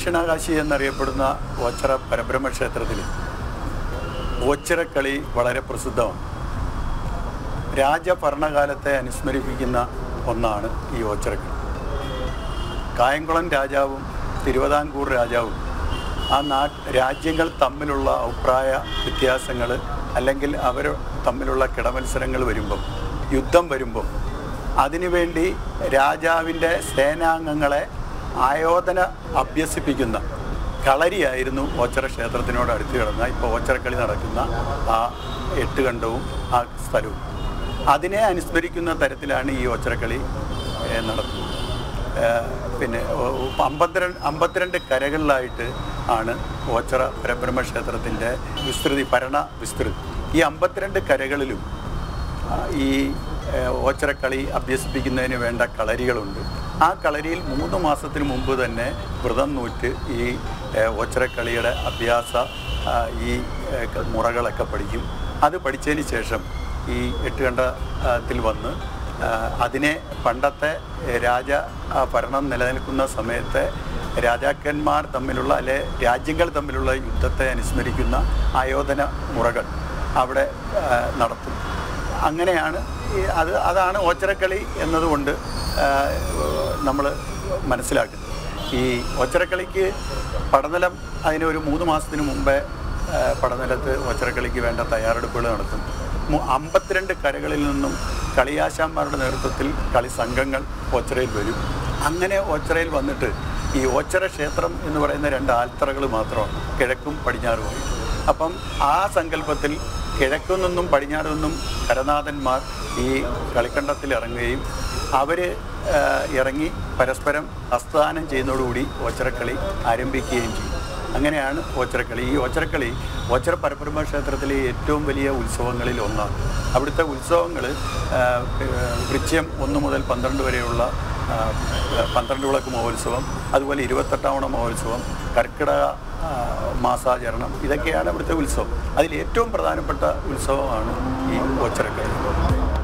ദക്ഷിണകാശി എന്നറിയപ്പെടുന്ന ഓച്ചിറ പരബ്രഹ്മ ക്ഷേത്രത്തിൽ ഓച്ചിറക്കളി വളരെ പ്രസിദ്ധമാണ് രാജഭരണകാലത്തെ അനുസ്മരിപ്പിക്കുന്ന ഒന്നാണ് ഈ ഓച്ചിറക്കളി കായംകുളം രാജാവും തിരുവിതാംകൂർ രാജാവും ആ നാ രാജ്യങ്ങൾ തമ്മിലുള്ള അഭിപ്രായ വ്യത്യാസങ്ങൾ അല്ലെങ്കിൽ അവർ തമ്മിലുള്ള കിടമത്സരങ്ങൾ വരുമ്പം യുദ്ധം വരുമ്പം അതിനുവേണ്ടി രാജാവിൻ്റെ സേനാംഗങ്ങളെ ആയോധന അഭ്യസിപ്പിക്കുന്ന കളരിയായിരുന്നു ഓച്ചിറ ക്ഷേത്രത്തിനോട് അടുത്ത് കിടന്ന ഇപ്പോൾ ഓച്ചിറക്കളി നടക്കുന്ന ആ എട്ടുകണ്ടവും ആ സ്ഥലവും അതിനെ അനുസ്മരിക്കുന്ന തരത്തിലാണ് ഈ ഓച്ചിറക്കളി ഏഹ്, നടത്തുന്നത് ഏഹ്, പിന്നെ ഒ- ഒ- അമ്പത്തിരണ്ട് അമ്പത്തിരണ്ട് കരകളിലായിട്ട് ആണ് ഓച്ചിറ പരബ്രഹ്മ ക്ഷേത്രത്തിൻ്റെ വിസ്തൃതി ഭരണ വിസ്തൃതി ഈ അമ്പത്തിരണ്ട് കരകളിലും ആ, ഈ ഏഹ്, ഓച്ചിറക്കളി അഭ്യസിപ്പിക്കുന്നതിന് വേണ്ട കളരികളുണ്ട് ആ കളരിയിൽ മൂന്ന് മാസത്തിന് മുമ്പ് തന്നെ വ്രതം നൂറ്റ് ഈ ഏഹ്, ഓച്ചിറക്കളിയുടെ അഭ്യാസ ആ, ഈ ഏഹ്, ക- മുറകളൊക്കെ പഠിക്കും അത് പഠിച്ചതിന് ശേഷം ഈ എട്ടുകണ്ടത്തിൽ വന്ന് ആ, അതിനെ പണ്ടത്തെ ഏഹ്, രാജ ആ, ഭരണം നിലനിൽക്കുന്ന സമയത്തെ രാജാക്കന്മാർ തമ്മിലുള്ള അല്ലെ രാജ്യങ്ങൾ തമ്മിലുള്ള യുദ്ധത്തെ അനുസ്മരിക്കുന്ന ആയോധന മുറകൾ അവിടെ ആ, നടത്തും അങ്ങനെയാണ് ഈ അത് അതാണ് ഓച്ചിറക്കളി എന്നതുകൊണ്ട് നമ്മൾ മനസ്സിലാക്കുന്നത് ഈ ഓച്ചിറക്കളിക്ക് പടനിലം അതിന് ഒരു മൂന്ന് മാസത്തിന് മുമ്പേ ആ, പടനിലത്ത് ഓച്ചിറക്കളിക്ക് വേണ്ട തയ്യാറെടുപ്പുകൾ നടത്തും മു- അമ്പത്തിരണ്ട് കരകളിൽ നിന്നും കളിയാശാന്മാരുടെ നേതൃത്വത്തിൽ കളി സംഘങ്ങൾ ഓച്ചിറയിൽ വരും അങ്ങനെ ഓച്ചിറയിൽ വന്നിട്ട് ഈ ഓച്ചിറ ക്ഷേത്രം എന്ന് പറയുന്ന രണ്ട് ആൽത്തറകൾ മാത്രമാണ് കിഴക്കും പടിഞ്ഞാറുമായി അപ്പം ആ സങ്കല്പത്തിൽ കിഴക്കു നിന്നും പടിഞ്ഞാറു നിന്നും കരനാഥന്മാർ ഈ കളിക്കണ്ടത്തിൽ ഇറങ്ങുകയും അവർ ഇറങ്ങി പരസ്പരം ഹസ്തദാനം ചെയ്യുന്നതോടുകൂടി ഓച്ചിറക്കളി ആരംഭിക്കുകയും ചെയ്യും അങ്ങനെയാണ് ഓച്ചിറക്കളി ഈ ഓച്ചിറക്കളി ഓച്ചിറ പരബ്രഹ്മ ക്ഷേത്രത്തിലെ ഏറ്റവും വലിയ ഉത്സവങ്ങളിൽ ഒന്നാണ് അവിടുത്തെ ഉത്സവങ്ങൾ വൃശ്യം ഒന്ന് മുതൽ പന്ത്രണ്ട് വരെയുള്ള ആ, പന്ത്രണ്ട് വിളക്ക് മഹോത്സവം അതുപോലെ ഇരുപത്തെട്ടാവണ മഹോത്സവം കർക്കിടക ആ, മാസാചരണം ഇതൊക്കെയാണ് ഇവിടുത്തെ ഉത്സവം അതിൽ ഏറ്റവും പ്രധാനപ്പെട്ട ഉത്സവമാണ് ഈ ഓച്ചിറക്കളി